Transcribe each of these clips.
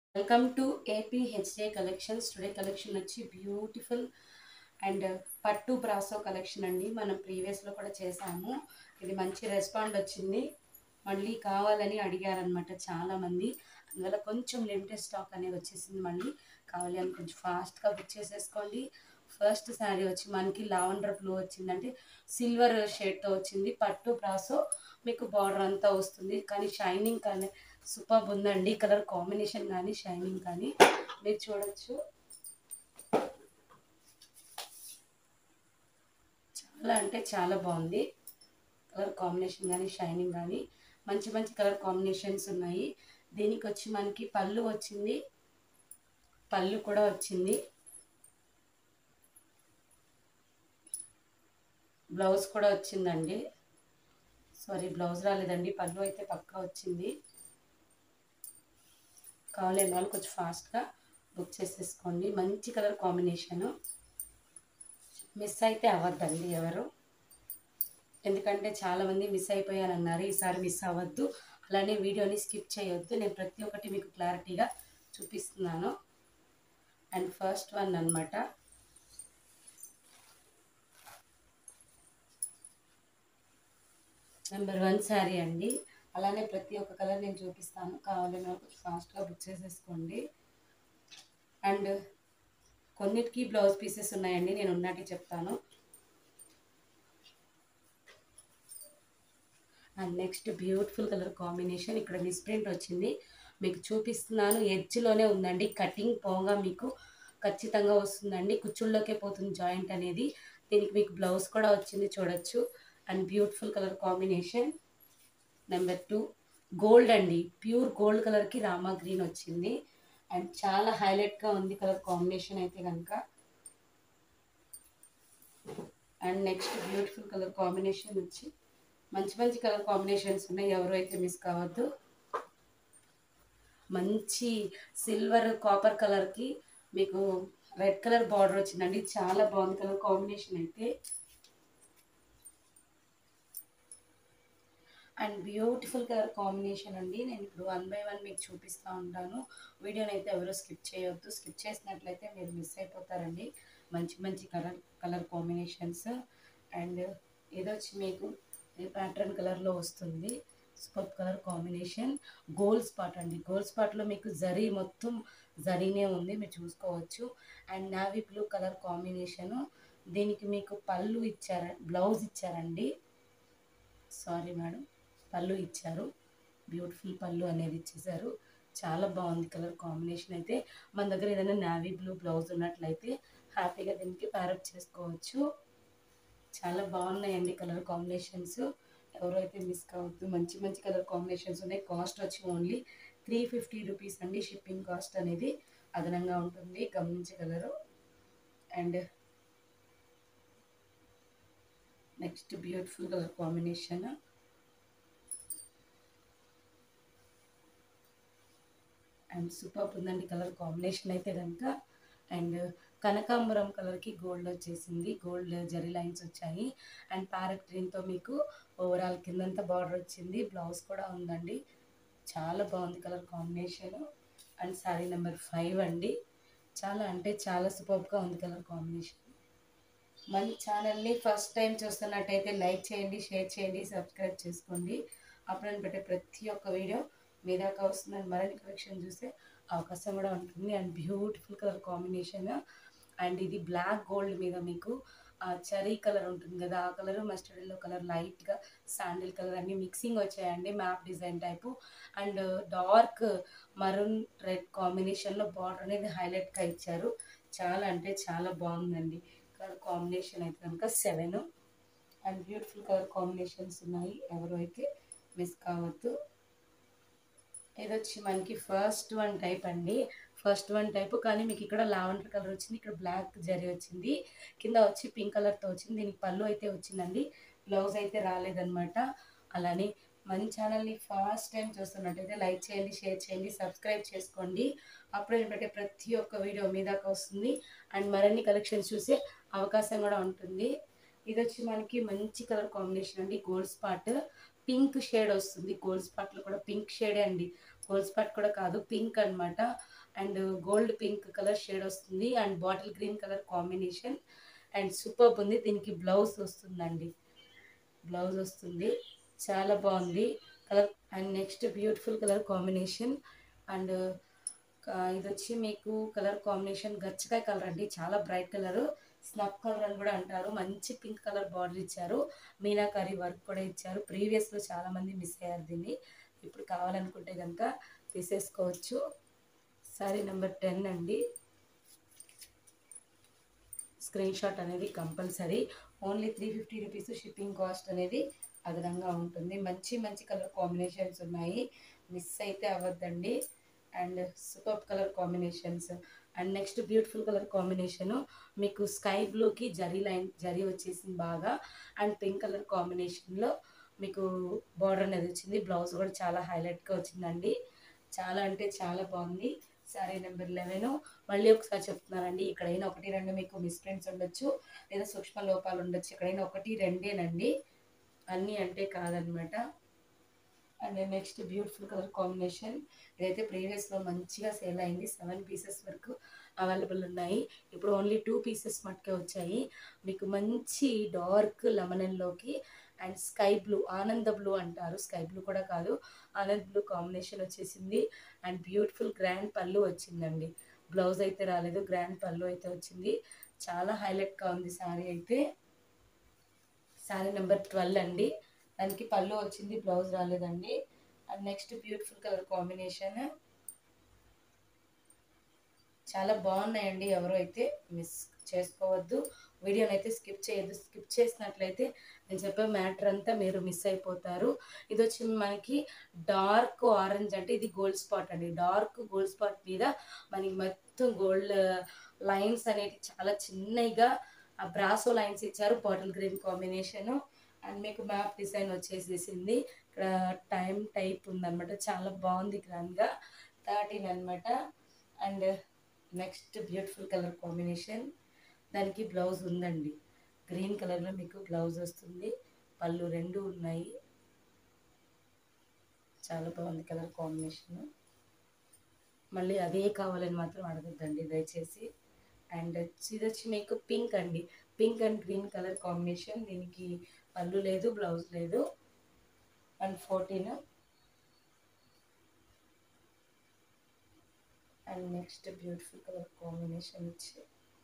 welcome to AP HD collections today collection వచ్చి beautiful and పట్టు brasso collection అండి మనం ప్రీవియస్లో కూడా చేసాము ఇది మంచి రెస్పాండ్ వచ్చింది మళ్ళీ కావాలని అడిగారనమాట చాలామంది అందువల్ల కొంచెం లిమిటెడ్ స్టాక్ అనేది వచ్చేసింది మళ్ళీ కావాలి అని కొంచెం ఫాస్ట్గా బుక్ చేసేసుకోండి ఫస్ట్ శారీ వచ్చి మనకి లావెండర్ బ్లూ వచ్చిందంటే సిల్వర్ షేడ్తో వచ్చింది పట్టు బ్రాసో మీకు బార్డర్ అంతా వస్తుంది కానీ షైనింగ్ కానీ సూపర్ ఉందండి కలర్ కాంబినేషన్ కానీ షైనింగ్ కానీ మీరు చూడొచ్చు చాలా అంటే చాలా బాగుంది కలర్ కాంబినేషన్ కానీ షైనింగ్ కానీ మంచి మంచి కలర్ కాంబినేషన్స్ ఉన్నాయి దీనికి వచ్చి మనకి పళ్ళు వచ్చింది పళ్ళు కూడా వచ్చింది బ్లౌజ్ కూడా వచ్చిందండి సారీ బ్లౌజ్ రాలేదండి పళ్ళు అయితే పక్కా వచ్చింది కావాలేని వాళ్ళు కొంచెం ఫాస్ట్గా బుక్ చేసేసుకోండి మంచి కలర్ కాంబినేషను మిస్ అయితే అవ్వద్దండి ఎవరు ఎందుకంటే చాలామంది మిస్ అయిపోయానన్నారు ఈసారి మిస్ అవ్వద్దు అలానే వీడియోని స్కిప్ చేయొద్దు నేను ప్రతి ఒక్కటి మీకు క్లారిటీగా చూపిస్తున్నాను అండ్ ఫస్ట్ వన్ అనమాట నెంబర్ వన్ శారీ అండి అలానే ప్రతి ఒక్క కలర్ నేను చూపిస్తాను కావాలని వాళ్ళు ఫాస్ట్గా బుక్ చేసేసుకోండి అండ్ కొన్నిటికి బ్లౌజ్ పీసెస్ ఉన్నాయండి నేను ఉన్నట్టు చెప్తాను and next beautiful colour combination ఇక్కడ మిస్ప్రింట్ వచ్చింది మీకు చూపిస్తున్నాను ఎడ్జ్లోనే ఉందండి కటింగ్ పోగా మీకు ఖచ్చితంగా వస్తుందండి కుచ్చుల్లోకే పోతుంది జాయింట్ అనేది దీనికి మీకు బ్లౌజ్ కూడా వచ్చింది చూడొచ్చు and beautiful colour combination number two gold అండి ప్యూర్ గోల్డ్ కలర్కి రామా గ్రీన్ వచ్చింది అండ్ చాలా హైలైట్గా ఉంది కలర్ కాంబినేషన్ అయితే కనుక and next beautiful colour combination వచ్చి మంచి మంచి కలర్ కాంబినేషన్స్ ఉన్నాయి ఎవరు అయితే మిస్ కావద్దు మంచి సిల్వర్ కాపర్ కలర్కి మీకు రెడ్ కలర్ బార్డర్ వచ్చిందండి చాలా బాగుంది కలర్ కాంబినేషన్ అయితే అండ్ బ్యూటిఫుల్ కలర్ కాంబినేషన్ అండి నేను ఇప్పుడు వన్ బై వన్ మీకు చూపిస్తూ ఉంటాను వీడియోని అయితే ఎవరు స్కిప్ చేయొద్దు స్కిప్ చేసినట్లయితే మీరు మిస్ అయిపోతారండి మంచి మంచి కలర్ కలర్ కాంబినేషన్స్ అండ్ ఇదొచ్చి మీకు ప్యాటర్న్ కలర్లో వస్తుంది scope colour combination gold spot అండి గోల్డ్ స్పాట్లో మీకు జరీ మొత్తం జరీనే ఉంది మీరు చూసుకోవచ్చు and navy blue colour combination దీనికి మీకు పళ్ళు ఇచ్చార బ్లౌజ్ ఇచ్చారండి సారీ మేడం పళ్ళు ఇచ్చారు బ్యూటిఫుల్ పళ్ళు అనేది ఇచ్చేసారు చాలా బాగుంది కలర్ కాంబినేషన్ అయితే మన దగ్గర ఏదైనా నావీ బ్లూ బ్లౌజ్ ఉన్నట్లయితే హ్యాపీగా దీనికి ప్యారప్ చేసుకోవచ్చు చాలా బాగున్నాయండి కలర్ కాంబినేషన్స్ ఎవరైతే మిస్ కావద్దు మంచి మంచి కలర్ కాంబినేషన్స్ ఉన్నాయి కాస్ట్ వచ్చి ఓన్లీ త్రీ ఫిఫ్టీ రూపీస్ అండి షిప్పింగ్ కాస్ట్ అనేది అదనంగా ఉంటుంది గమనించగలరు and next beautiful colour combination and super ఉందండి కలర్ కాంబినేషన్ అయితే కనుక అండ్ కనకాంబరం కలర్కి గోల్డ్ వచ్చేసింది గోల్డ్ జరీ లైన్స్ వచ్చాయి అండ్ ప్యారెట్ గ్రీన్తో మీకు ఓవరాల్ కిందంతా బార్డర్ వచ్చింది బ్లౌజ్ కూడా ఉందండి చాలా బాగుంది colour combination and sari number five అండి చాలా అంటే చాలా సూపర్గా ఉంది కలర్ కాంబినేషన్ మన ఛానల్ని ఫస్ట్ టైం చూస్తున్నట్టయితే లైక్ చేయండి షేర్ చేయండి సబ్స్క్రైబ్ చేసుకోండి అప్పుడు నేను పెట్టే ప్రతి ఒక్క వీడియో మీ దాకా వస్తుందని మరిన్ని కలెక్షన్ చూసే అవకాశం కూడా ఉంటుంది and beautiful colour combination and ఇది బ్లాక్ గోల్డ్ మీద మీకు చెరీ కలర్ ఉంటుంది కదా ఆ కలర్ మస్టర్డ్ ఎల్లో కలర్ లైట్గా శాండిల్ కలర్ అన్ని మిక్సింగ్ వచ్చాయండి map design type and dark maroon red కాంబినేషన్లో బార్డర్ అనేది హైలైట్గా ఇచ్చారు చాలా అంటే చాలా బాగుందండి కలర్ కాంబినేషన్ అయితే కనుక seven and beautiful colour combinations ఉన్నాయి ఎవరు అయితే మిస్ కావద్దు ఇది వచ్చి మనకి ఫస్ట్ వన్ టైప్ అండి ఫస్ట్ వన్ టైప్ కానీ మీకు ఇక్కడ లావెండర్ కలర్ వచ్చింది ఇక్కడ బ్లాక్ జరీ వచ్చింది కింద వచ్చి పింక్ కలర్తో వచ్చింది దీనికి పళ్ళు అయితే వచ్చిందండి బ్లౌజ్ అయితే రాలేదనమాట అలానే మన ఛానల్ని ఫస్ట్ టైం చూస్తున్నట్టయితే లైక్ చేయండి షేర్ చేయండి సబ్స్క్రైబ్ చేసుకోండి అప్పుడు నేను పెట్టే ప్రతి ఒక్క వీడియో మీ దాకా వస్తుంది అండ్ మరిన్ని కలెక్షన్స్ చూసే అవకాశం కూడా ఉంటుంది ఇది వచ్చి మనకి మంచి కలర్ కాంబినేషన్ అండి గోల్డ్ స్పాట్ పింక్ షేడ్ వస్తుంది గోల్డ్ స్పాట్లో కూడా పింక్ షేడే అండి గోల్డ్ స్పాట్ కూడా కాదు పింక్ అన్నమాట and gold pink colour shade వస్తుంది and bottle green colour combination and super ఉంది దీనికి బ్లౌజ్ వస్తుందండి బ్లౌజ్ వస్తుంది చాలా బాగుంది colour and next beautiful colour combination and ఇది వచ్చి మీకు కలర్ కాంబినేషన్ గచ్చకాయ కలర్ అండి చాలా బ్రైట్ కలర్ స్నప్ కలర్ అని కూడా అంటారు మంచి పింక్ కలర్ బార్డర్ ఇచ్చారు మీనాకారి వర్క్ కూడా ఇచ్చారు ప్రీవియస్లో చాలా మంది మిస్ అయ్యారు దీన్ని ఇప్పుడు కావాలనుకుంటే కనుక తీసేసుకోవచ్చు సారీ నెంబర్ టెన్ అండి స్క్రీన్ షాట్ అనేది compulsory only three fifty rupees shipping cost అనేది అదనంగా ఉంటుంది మంచి మంచి కలర్ కాంబినేషన్స్ ఉన్నాయి మిస్ అయితే అవ్వద్దండి and super colour combinations and next beautiful colour combination మీకు స్కై బ్లూకి జరీ లైన్ జరీ వచ్చేసింది బాగా అండ్ పింక్ కలర్ కాంబినేషన్లో మీకు బార్డర్ అనేది వచ్చింది బ్లౌజ్ కూడా చాలా హైలైట్గా వచ్చిందండి చాలా అంటే చాలా బాగుంది సారీ నెంబర్ లెవెన్ మళ్ళీ ఒకసారి చెప్తున్నానండి ఇక్కడైనా ఒకటి రెండు మీకు మిస్ప్రింట్స్ ఉండొచ్చు లేదా సూక్ష్మ లోపాలు ఉండొచ్చు ఇక్కడైనా ఒకటి రెండేనండి అన్నీ అంటే కాదనమాట and next beautiful colour combination ఇదైతే ప్రీవియస్లో మంచిగా సేల్ అయింది సెవెన్ పీసెస్ వరకు అవైలబుల్ ఉన్నాయి ఇప్పుడు ఓన్లీ టూ పీసెస్ మట్టుకే వచ్చాయి మీకు మంచి డార్క్ లెమనన్లోకి and sky blue Ananda blue అంటారు స్కై బ్లూ కూడా కాదు ఆనంద్ బ్లూ కాంబినేషన్ వచ్చేసింది అండ్ బ్యూటిఫుల్ గ్రాండ్ పళ్ళు వచ్చిందండి బ్లౌజ్ అయితే రాలేదు గ్రాండ్ పళ్ళు అయితే వచ్చింది చాలా హైలైట్గా ఉంది శారీ అయితే శారీ నెంబర్ ట్వెల్వ్ అండి దానికి పళ్ళు వచ్చింది బ్లౌజ్ రాలేదండి and next beautiful colour combination చాలా బాగున్నాయండి ఎవరు అయితే మిస్ చేసుకోవద్దు వీడియోని అయితే స్కిప్ చేయొద్దు స్కిప్ చేసినట్లయితే నేను చెప్పే మ్యాటర్ అంతా మీరు మిస్ అయిపోతారు ఇది వచ్చి మనకి డార్క్ ఆరెంజ్ అంటే ఇది గోల్డ్ స్పాట్ అండి డార్క్ గోల్డ్ స్పాట్ మీద మనకి మొత్తం గోల్డ్ లైన్స్ అనేవి చాలా చిన్నగా ఆ బ్రాసో లైన్స్ ఇచ్చారు బాటిల్ గ్రీన్ కాంబినేషను అండ్ మీకు మ్యాప్ డిజైన్ వచ్చేసేసింది ఇక్కడ టైం టైప్ ఉందన్నమాట చాలా బాగుంది గ్రాండ్గా థర్టీన్ అనమాట and next beautiful colour combination దానికి బ్లౌజ్ ఉందండి గ్రీన్ కలర్లో మీకు బ్లౌజ్ వస్తుంది పళ్ళు రెండు ఉన్నాయి చాలా బాగుంది కలర్ కాంబినేషన్ మళ్ళీ అదే కావాలని మాత్రం అడగద్దండి దయచేసి అండ్ ఇది వచ్చి మీకు పింక్ అండి pink and green colour combination దీనికి పళ్ళు లేదు బ్లౌజ్ లేదు and fourteen and next beautiful colour combination వచ్చి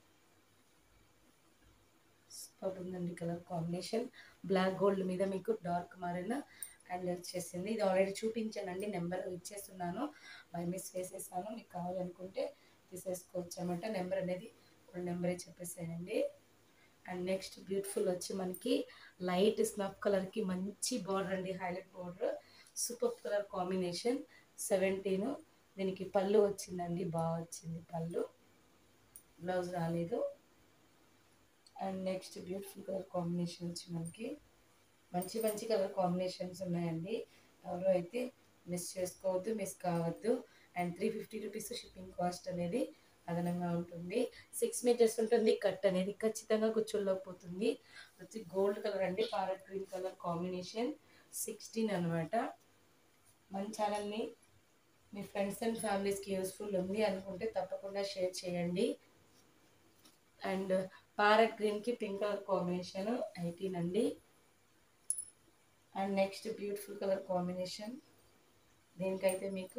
సూపర్ ఉందండి కలర్ కాంబినేషన్ బ్లాక్ గోల్డ్ మీద మీకు డార్క్ మారిన అండ్ వచ్చేసింది ఇది ఆల్రెడీ చూపించానండి నెంబర్ ఇచ్చేస్తున్నాను బై మిస్ వేసేసాను మీకు కావాలనుకుంటే తీసేసుకోవచ్చు అనమాట నెంబర్ అనేది ఇప్పుడు నెంబరే చెప్పేసానండి అండ్ నెక్స్ట్ బ్యూటిఫుల్ వచ్చి మనకి లైట్ స్నఫ్ కలర్కి మంచి బార్డర్ అండి highlight border super colour combination seventeen దీనికి పళ్ళు వచ్చిందండి బాగా వచ్చింది పళ్ళు బ్లౌజ్ రాలేదు and next beautiful colour combination వచ్చి మనకి మంచి మంచి కలర్ కాంబినేషన్స్ ఉన్నాయండి ఎవరు అయితే మిస్ చేసుకోవద్దు మిస్ కావద్దు and three fifty rupees shipping cost అనేది అదనంగా ఉంటుంది సిక్స్ మీటర్స్ ఉంటుంది కట్ అనేది ఖచ్చితంగా కూర్చోలోకి పోతుంది వచ్చి గోల్డ్ కలర్ అండి parrot green colour combination sixteen అనమాట మన ఛానల్ని మీ ఫ్రెండ్స్ అండ్ ఫ్యామిలీస్కి యూస్ఫుల్ ఉంది అనుకుంటే తప్పకుండా షేర్ చేయండి అండ్ పారట్ గ్రీన్కి పింక్ కలర్ కాంబినేషన్ ఎయిటీన్ అండి and next beautiful colour combination దీనికైతే మీకు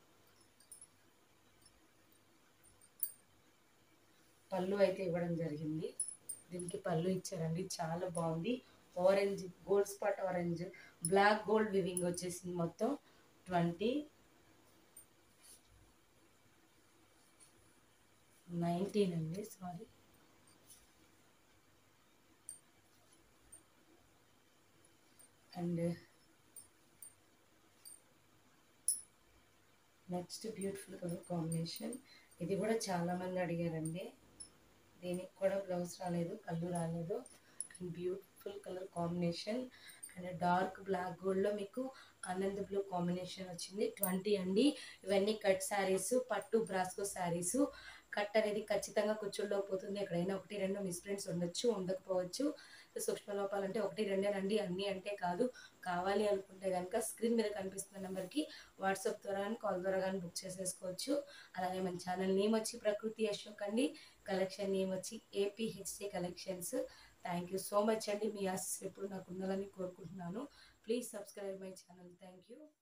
పళ్ళు అయితే ఇవ్వడం జరిగింది దీనికి పళ్ళు ఇచ్చారండి చాలా బాగుంది orange gold spot orange black gold weaving వచ్చేసింది మొత్తం ట్వంటీ నైన్టీన్ అండి sorry and next beautiful colour combination ఇది కూడా చాలామంది అడిగారండి దీనికి కూడా బ్లౌజ్ రాలేదు కళ్ళు రాలేదు and beautiful colour combination and dark black గోల్డ్లో మీకు ఆనంద్ బ్లూ కాంబినేషన్ వచ్చింది ట్వంటీ అండి ఇవన్నీ కట్ శారీస్ పట్టు బ్రాస్కో శారీస్ కట్ అనేది ఖచ్చితంగా కూర్చోలో పోతుంది ఎక్కడైనా ఒకటి రెండు మిస్ప్రింట్స్ ఉండొచ్చు ఉండకపోవచ్చు సూక్ష్మ లోపాలు అంటే ఒకటి రెండేనండి అన్నీ అంటే కాదు కావాలి అనుకుంటే కనుక స్క్రీన్ మీద కనిపిస్తున్న నెంబర్కి వాట్సాప్ ద్వారా కానీ కాల్ ద్వారా కానీ బుక్ చేసేసుకోవచ్చు అలాగే మన ఛానల్ నేమ్ వచ్చి ప్రకృతి అశోక్ అండి కలెక్షన్ నేమ్ వచ్చి APHC collections thank you so much అండి మీ ఆశీస్ ఎప్పుడు నాకు ఉండాలని కోరుకుంటున్నాను please subscribe my channel thank you